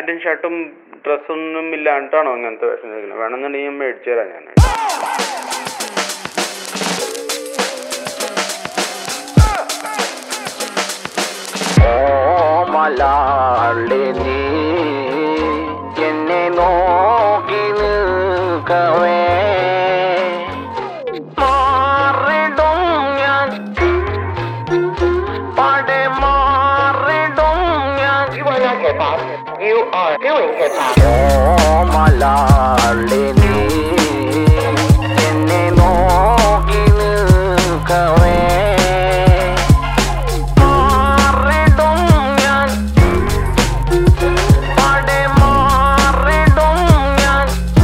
പാൻറ്റും ഷർട്ടും ഡ്രസ്സൊന്നും ഇല്ലാണ്ടാണോ അങ്ങനത്തെ വേഷം ചോദിക്കുന്നത് വേണമെന്നുണ്ടെങ്കിൽ ഞാൻ മേടിച്ചു തരാം ഞാൻ ഓമലാളെ നീ എന്നെ നോക്കി നിൽക്കവേ മാറിടും ഞാൻ പടെ മാറിടും ഞാൻ ഓമലാളെ നീ എന്നെ നോക്കി നിൽക്കവേ മാറിടും ഞാൻ പടെ മാറിടും ഞാൻ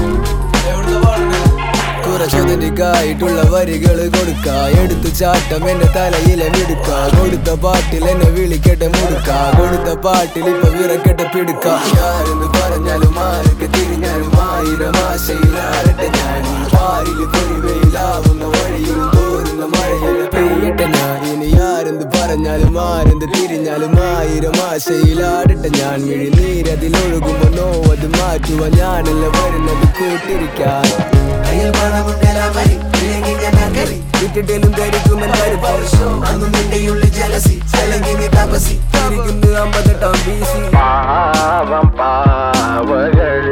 കുറച്ചതിനിക്കായിട്ടുള്ള വരികള് കൊടുക്ക എടുത്തു ചാട്ടം എന്റെ തലയിലെ മിടുക്ക കൊടുത്ത പാട്ടിൽ എന്നെ വിളിക്കട്ടെ മുടുക്ക കൊടുത്ത പാട്ടിൽ ഇപ്പൊ വിറക്കട്ടെ പിടുക്ക ഞാനെന്ന് പറഞ്ഞാലും ആരൊക്കെ തിരിഞ്ഞാലും ആയിരം ആശയിലാരട്ടെ ഞാൻ ആരില് പൊരിവയിലാവുന്ന വഴിയിലും തോരുന്ന മഴയിൽ പെയ്യട്ടെ ഞാൻ ഇനി ആരെന്ത് പറഞ്ഞാലും ആരെന്ത് തിരിഞ്ഞാലും ആയിരം ആശയിലാടട്ടെ ഞാൻ മിഴി നീരതിലൊഴുകുമ്പോ നോവത് മാറ്റുവാൻ ഞാനല്ല വരുന്നത് കൂട്ടിരിക്കാൻ കയ്യിൽ പണമുണ്ടെല്ലാം മതി ഇല്ലെങ്കിൽ ഞാൻ നഗരി വിട്ടിട്ടേലും ധരിക്കുമെന്നാരും അന്നും നിന്റെ ഉള്ളിൽ ജലസി അല്ലെങ്കിൽ നീ തപസി ിരിക്കുന്നു അമ്പത്തെട്ടാം ബി സി പാവം പാവകൾ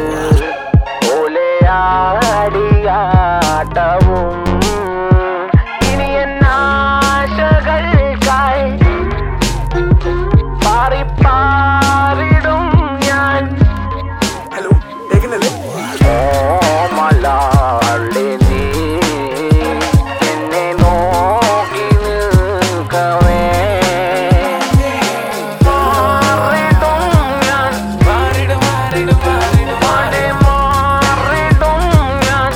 ഓലയാടിയാട്ടവും ഇനി എന്നാശകൾക്കായി പാറിപ്പാറിടും ഞാൻ ഹലോ കേൾക്കുന്നല്ലേ ഓമലാളെ നീ എന്നെ നോക്കി നിൽക്കവേ മാറിടും ഞാൻ പടെ മാറിടും ഞാൻ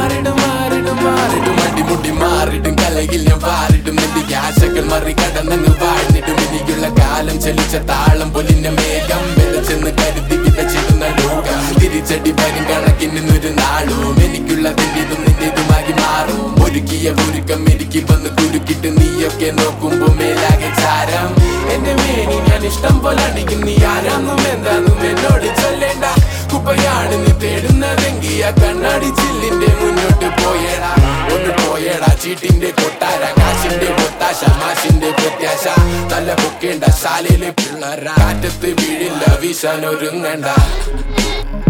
അടിമുടി മാറിടും കലയിൽ ഞാൻ പാറിടും എന്റെ ആശകൾ മറികടന്നങ്ങ് വാഴ്ന്നിടും എനിക്കുള്ള കാലം ചലിച്ച താളം പൊലിഞ്ഞ മേഘം വിതച്ചെന്ന് കരുതി വിതച്ചിടുന്ന ലോകം തിരിച്ചടി വരും കണക്കിന് ഒരു നാളും എനിക്കുള്ളതിൻ്റെതും നിന്റേതുമാക്കി മാറും ഒരുക്കിയ ഒരുക്കം എനിക്ക് വന്ന് കുരുക്കിട്ട് നീയൊക്കെ നോക്കുമ്പോ മേലാകെ ചാരം എന്റെ മേനി ഞാൻ ഇഷ്ടം പോലെ അടിക്കും നീ ആരാന്നും എന്താന്നും എന്നോട് ചൊല്ലേണ്ട കുപ്പയാണ് നീ തേടുന്നതെങ്കി ആ കണ്ണാടി ചില്ലിന്റെ മുന്നോട്ട് പോയടാ ഒന്ന് പോയടാ ചീട്ടിന്റെ കൊട്ടാര കാശിന്റെ ഒത്താശ മാഷിന്റെ പ്രത്യാശ തല പൊക്കേണ്ട ശാലയിലെ പിള്ളേര കാറ്റത്ത് വീഴില്ല വീശാൻ ഒരുങ്ങണ്ട